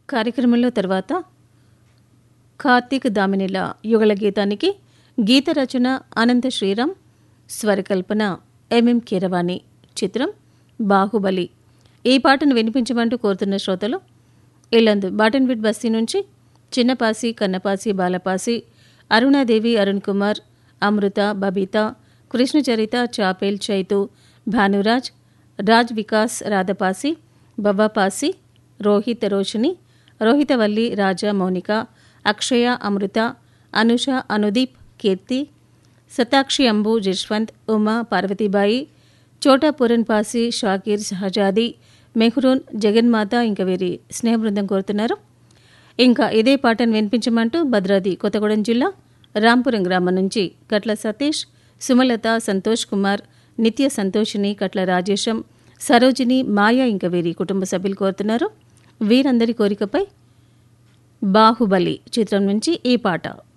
కార్యక్రమంలో తర్వాత కార్తీక్ దామినిల యుగళ గీతానికి గీత రచన అనంత శ్రీరామ్ స్వరకల్పన ఎంఎం కీరవాణి చిత్రం బాహుబలి ఈ పాటను వినిపించమంటూ కోరుతున్న శ్రోతలు ఇల్లందు బాటన్విడ్ బస్తీ నుంచి చిన్నపాసి కన్నపాసి బాలపాసి అరుణాదేవి అరుణ్ కుమార్ అమృత బబిత కృష్ణచరిత చాపేల్ చైతు భానురాజ్ రాజ్ వికాస్ రాధపాసి బవ్వపాసి రోహిత్ రోషిని రోహితవల్లి రాజా మౌనిక అక్షయ అమృత అనుష అనుదీప్ కీర్తి సతాక్షి అంబు జశ్వంత్ ఉమా పార్వతీబాయి చోటా పూరన్పాసి షాకీర్ షహజాది మెహ్రూన్ జగన్మాత ఇంకా వీరి స్నేహ బృందం కోరుతున్నారు ఇంకా ఇదే పాటను వినిపించమంటూ భద్రాద్రి కొత్తగూడెం జిల్లా రాంపురం గ్రామం నుంచి కట్ల సతీష్ సుమలత సంతోష్ కుమార్ నిత్య సంతోషిని కట్ల రాజేశం సరోజిని మాయా ఇంకా వీరి కుటుంబ సభ్యులు కోరుతున్నారు వీరందరి కోరికపై బాహుబలి చిత్రం నుంచి ఈ పాట